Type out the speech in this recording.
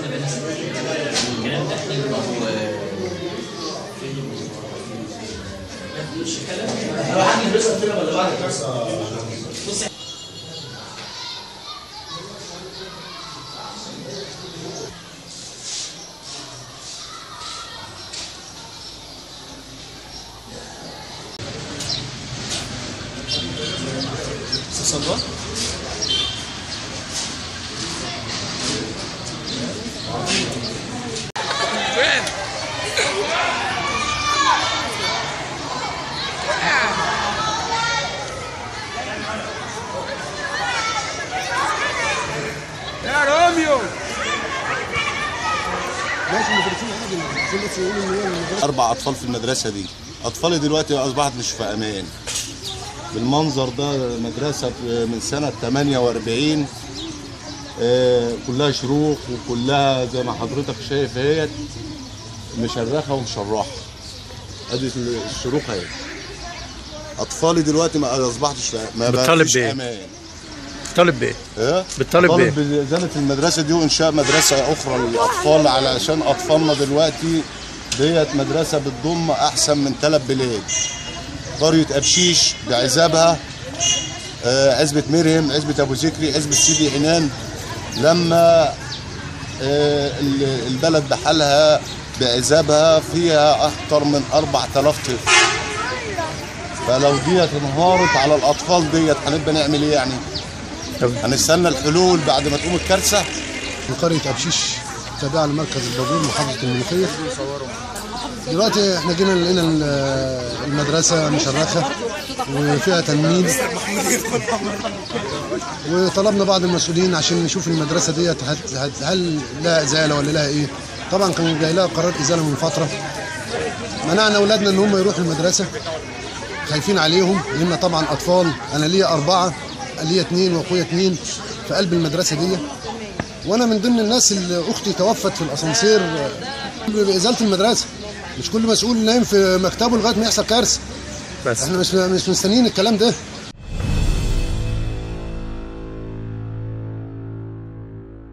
الكلام ده مش كلام لو حد يدرسها كده ولا بعد بص صلى يا روميو اربع اطفال في المدرسه دي اطفالي دلوقتي اصبحت مش في امان بالمنظر ده مدرسه من سنه 48 آه، كلها شروخ وكلها زي ما حضرتك شايف اهيت مشرخه ومشرحه ادي الشروخ اهي اطفالي دلوقتي ما اصبحتش في ما بتطالب بقاش بإيه؟ امان طالب بايه؟ ايه بتطالب طالب بإزالة المدرسة دي وإنشاء مدرسة أخرى للأطفال علشان أطفالنا دلوقتي ديت مدرسة بتضم أحسن من ثلاث بلاد قرية أبشيش بعزابها آه، عزبة مرهم عزبة أبو ذكري عزبة سيدي عنان لما آه، ال- البلد بحالها بعزابها فيها أكثر من 4000 طفل فلو ديت انهارت على الأطفال ديت هنبقى نعمل إيه يعني؟ طب هنستنى الحلول بعد ما تقوم الكارثه من قرية أبشيش تابعة لمركز البابور محافظة المنوفية دلوقتي احنا جينا لقينا ال- المدرسة مشرخة وفيها تنميل وطلبنا بعض المسؤولين عشان نشوف المدرسة ديت هت- هت- هل لها إزالة ولا لها إيه طبعا كان جاي لها قرار إزالة من فترة منعنا أولادنا إن هم يروحوا المدرسة خايفين عليهم لأن طبعا أطفال أنا ليا أربعة ليا اتنين وأخويا اتنين في قلب المدرسة دي وانا من ضمن الناس اللي اختي توفت في الاسانسير بازاله المدرسه مش كل مسؤول نايم في مكتبه لغايه ما يحصل كارثه بس احنا مش مش مستنيين الكلام ده